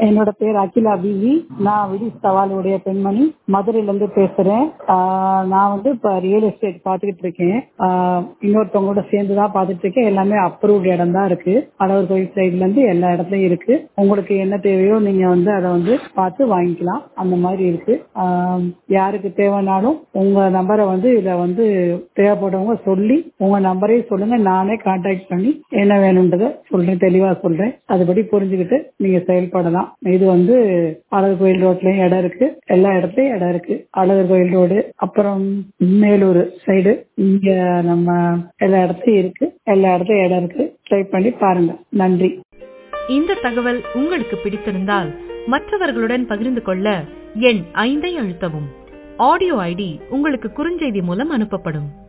என்னோட பேர் அகிலா பிவி நான் விடிஸ் சவாலுடைய பெண்மணி மதுரையில இருந்து பேசுறேன் ஆஹ் நான் வந்து இப்ப ரியல் எஸ்டேட் பாத்துக்கிட்டு இருக்கேன் ஆஹ் இன்னொருத்தவங்களோட சேர்ந்து தான் பாத்துட்டு இருக்கேன் எல்லாமே அப்ரூவ்ட் இடம் தான் இருக்கு அழகர் கோயில் சைட்ல இருந்து எல்லா இடத்துலயும் இருக்கு உங்களுக்கு என்ன தேவையோ நீங்க வந்து அதை வந்து பார்த்து வாங்கிக்கலாம் அந்த மாதிரி இருக்கு ஆஹ் யாருக்கு தேவைனாலும் உங்க நம்பரை வந்து இத வந்து தேவைப்படுறவங்க சொல்லி உங்க நம்பரையும் சொல்லுங்க நானே கான்டாக்ட் பண்ணி என்ன வேணும்ன்றத சொல்றேன் தெளிவா சொல்றேன் அதுபடி புரிஞ்சுக்கிட்டு நீங்க செயல்படலாம் இது வந்து அழகர் கோயில் ரோட்லயும் இடம் இருக்கு எல்லா இடத்துலயும் இடம் இருக்கு அழகர் கோயில் ரோடு அப்புறம் மேலூர் சைடு இங்க நம்ம எல்லா இடத்துலயும் இருக்கு எல்லா இடத்துலயும் இடம் இருக்கு ட்ரை பண்ணி பாருங்க நன்றி இந்த தகவல் உங்களுக்கு பிடித்திருந்தால் மற்றவர்களுடன் பகிர்ந்து கொள்ள எண் ஐந்தை அழுத்தவும் ஆடியோ ஐடி உங்களுக்கு குறுஞ்செய்தி மூலம் அனுப்பப்படும்